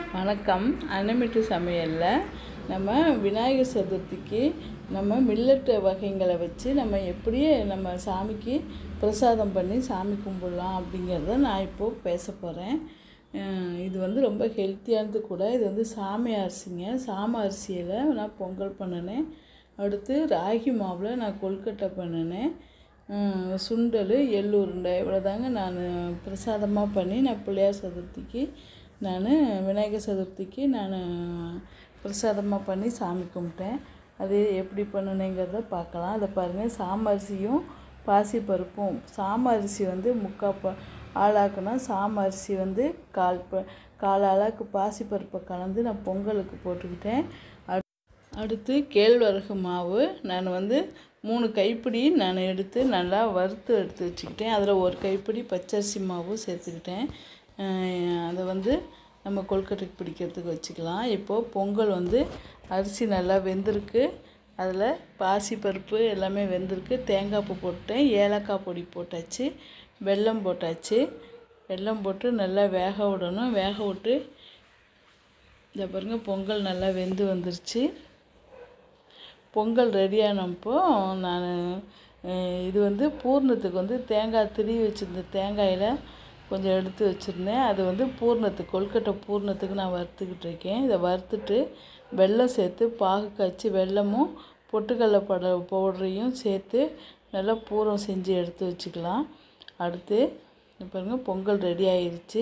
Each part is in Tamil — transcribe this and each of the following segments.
வணக்கம் அன்னமிட்டு சமையலில் நம்ம விநாயகர் சதுர்த்திக்கு நம்ம மில்லட் வகைங்களை வச்சு நம்ம எப்படி நம்ம சாமிக்கு பிரசாதம் பண்ணி சாமி கும்பிடலாம் அப்படிங்கிறத நான் இப்போது பேச போகிறேன் இது வந்து ரொம்ப ஹெல்த்தியானது கூட இது வந்து சாமி அரிசிங்க சாம அரிசியில் நான் பொங்கல் பண்ணினேன் அடுத்து ராகி மாவில் நான் கொழுக்கட்டை பண்ணினேன் ஹம், சுண்டல் எள்ளு உருண்டை இவ்வளோதாங்க நான் பிரசாதமாக பண்ணி நான் பிள்ளையார் சதுர்த்திக்கு நான் விநாயகர் சதுர்த்திக்கு நான் பிரசாதமாக பண்ணி சாமி கும்பிட்டேன் அது எப்படி பண்ணுனேங்கிறத பார்க்கலாம் அதை பாருங்கள் சாமரிசியும் பாசிப்பருப்பும் சாம அரிசி வந்து முக்கால் ப ஆளாக்குனா சாம அரிசி வந்து கால் ப கால் ஆளாக்கு பாசிப்பருப்பை கலந்து நான் பொங்கலுக்கு போட்டுக்கிட்டேன் அடுத்து கேழ்வரகு மாவு நான் வந்து மூணு கைப்பிடி நான் எடுத்து நல்லா வறுத்து எடுத்து வச்சுக்கிட்டேன் அதில் ஒரு கைப்பிடி பச்சரிசி மாவு சேர்த்துக்கிட்டேன் அஹ் அதை வந்து நம்ம கொழுக்கட்டைக்கு பிடிக்கிறதுக்கு வச்சுக்கலாம் இப்போது பொங்கல் வந்து அரிசி நல்லா வெந்திருக்கு அதில் பாசிப்பருப்பு எல்லாமே வெந்திருக்கு தேங்காய் பூ போட்டேன் ஏலக்காய் பொடி போட்டாச்சு வெல்லம் போட்டாச்சு வெல்லம் போட்டு நல்லா வேக விடணும் வேக விட்டு இந்த பாருங்க பொங்கல் நல்லா வெந்து வந்துருச்சு பொங்கல் ரெடியானப்போ நான் இது வந்து பூர்ணத்துக்கு வந்து தேங்காய் திருவி வச்சுருந்த தேங்காயில் கொஞ்சம் எடுத்து வச்சுருந்தேன் அது வந்து பூர்ணத்துக்கு கொழுக்கட்டை பூர்ணத்துக்கு நான் வறுத்துக்கிட்டு இருக்கேன் இதை வறுத்துட்டு வெல்லம் சேர்த்து பாகு காய்ச்சி வெல்லமும் பொட்டுக்கடலை பட பவுடரையும் சேர்த்து நல்லா பூரம் செஞ்சு எடுத்து வச்சுக்கலாம் அடுத்து இங்க பாருங்க பொங்கல் ரெடி ஆயிருச்சு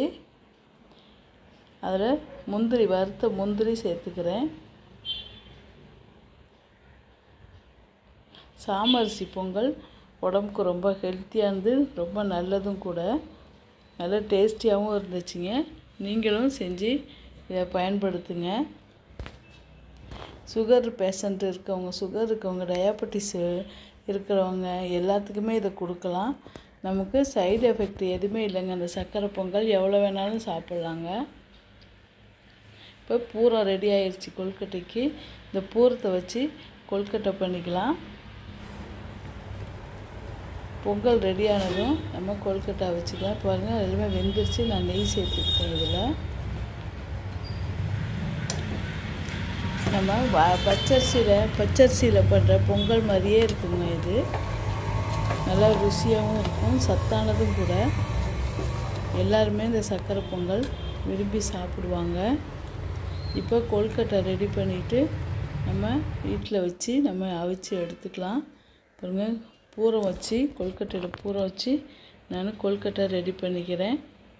அதில் முந்திரி வறுத்த முந்திரி சேர்த்துக்கிறேன் சாமரிசி பொங்கல் உடம்புக்கு ரொம்ப ஹெல்த்தியானது ரொம்ப நல்லதும் கூட நல்லா டேஸ்டியாகவும் இருந்துச்சுங்க நீங்களும் செஞ்சு இதை பயன்படுத்துங்க சுகர் பேஷண்ட் இருக்கவங்க சுகர் இருக்கவங்க டயாபட்டிஸ் இருக்கிறவங்க எல்லாத்துக்குமே இதை கொடுக்கலாம் நமக்கு சைடு எஃபெக்ட் எதுவுமே இல்லைங்க அந்த சர்க்கரை பொங்கல் எவ்வளோ வேணாலும் சாப்பிட்லாங்க இப்போ பூரம் ரெடி ஆயிடுச்சு கொழுக்கட்டைக்கு இந்த பூரத்தை வச்சு கொழுக்கட்டை பண்ணிக்கலாம் பொங்கல் ரெடியானதும் நம்ம கொழுக்கட்டை வச்சுக்கலாம் பாருங்கள் எல்லாமே வெந்துருச்சு நான் நெய் சேர்த்துக்கிட்டேன் இதில் நம்ம வ பச்சரிசியில் பச்சரிசியில் பண்ணுற பொங்கல் மாதிரியே இருக்குங்க இது நல்லா ருசியாகவும் இருக்கும் சத்தானதும் கூட எல்லாருமே இந்த சர்க்கரை பொங்கல் விரும்பி சாப்பிடுவாங்க இப்போ கொழுக்கட்டை ரெடி பண்ணிவிட்டு நம்ம வீட்டில் வச்சு நம்ம அவிச்சு எடுத்துக்கலாம் பாருங்க பூரம் வச்சு கொழுக்கட்டையில் பூரம் வச்சு நான் கொழுக்கட்டை ரெடி பண்ணிக்கிறேன்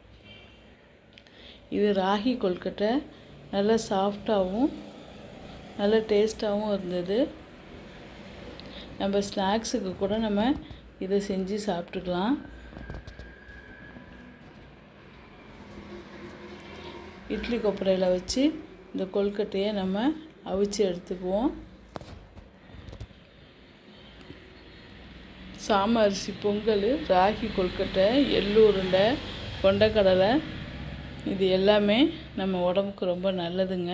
இது ராகி கொழுக்கட்டை நல்லா சாஃப்டாகவும் நல்ல டேஸ்ட்டாகவும் இருந்தது நம்ம ஸ்நாக்ஸுக்கு கூட நம்ம இதை செஞ்சு சாப்பிட்டுக்கலாம் இட்லி கொப்பரையில் வச்சு இந்த கொழுக்கட்டையை நம்ம அவிச்சு எடுத்துக்குவோம் சாம அரிசி பொங்கல் ராகி கொழுக்கட்டை எள்ளு உருண்டை கொண்டக்கடலை இது எல்லாமே நம்ம உடம்புக்கு ரொம்ப நல்லதுங்க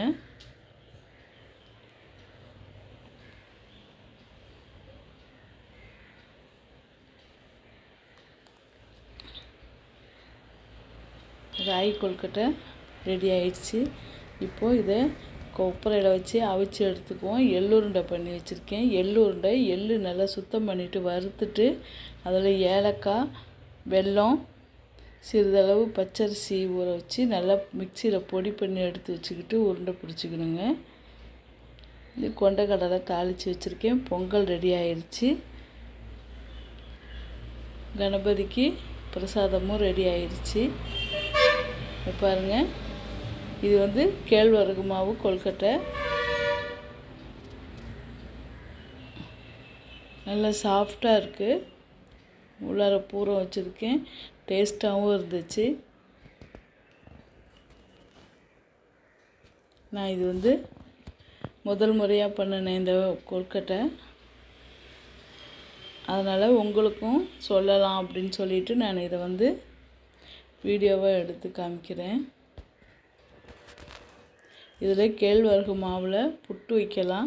ராகி கொழுக்கட்டை ரெடி ஆயிடுச்சு இப்போது இதை கொப்பரையில் வச்சு அவிச்சு எடுத்துக்குவோம் எள்ளுருண்டை பண்ணி வச்சுருக்கேன் எள்ளுருண்டை எள்ளு நல்லா சுத்தம் பண்ணிவிட்டு வறுத்துட்டு அதில் ஏலக்காய் வெல்லம் சிறிதளவு பச்சரிசி ஊற வச்சு நல்லா மிக்சியில் பொடி பண்ணி எடுத்து வச்சுக்கிட்டு உருண்டை பிடிச்சிக்கணுங்க இது கொண்டக்கடலை தாளித்து வச்சுருக்கேன் பொங்கல் ரெடி ஆயிடுச்சு கணபதிக்கு பிரசாதமும் ரெடி ஆயிடுச்சு இங்க பாருங்க இது வந்து கேழ்வரகு மாவு கொழுக்கட்டை நல்லா சாஃப்டாக இருக்குது உள்ளார பூரம் வச்சுருக்கேன் டேஸ்ட்டாகவும் இருந்துச்சு நான் இது வந்து முதல் முறையாக பண்ணினேன் இந்த கொழுக்கட்டை அதனால் உங்களுக்கும் சொல்லலாம் அப்படின்னு சொல்லிட்டு நான் இதை வந்து வீடியோவை எடுத்து காமிக்கிறேன் இதில் கேழ்வரகு மாவில் புட்டு வைக்கலாம்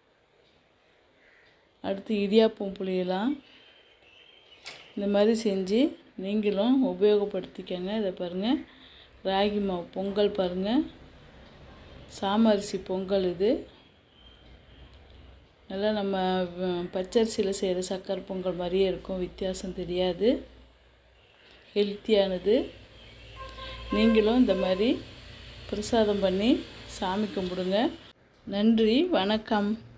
அடுத்து இடியாப்பம் புளியலாம் இந்த மாதிரி செஞ்சு நீங்களும் உபயோகப்படுத்திக்கங்க இதை பாருங்கள் ராகி மாவு பொங்கல் பாருங்கள் சாமரிசி பொங்கல் இது நல்லா நம்ம வ- பச்சரிசியில் செய்கிற சக்கரை பொங்கல் மாதிரியே இருக்கும் வித்தியாசம் தெரியாது ஹெல்த்தியானது நீங்களும் இந்த மாதிரி பிரசாதம் பண்ணி சாமி கும்பிடுங்க நன்றி வணக்கம்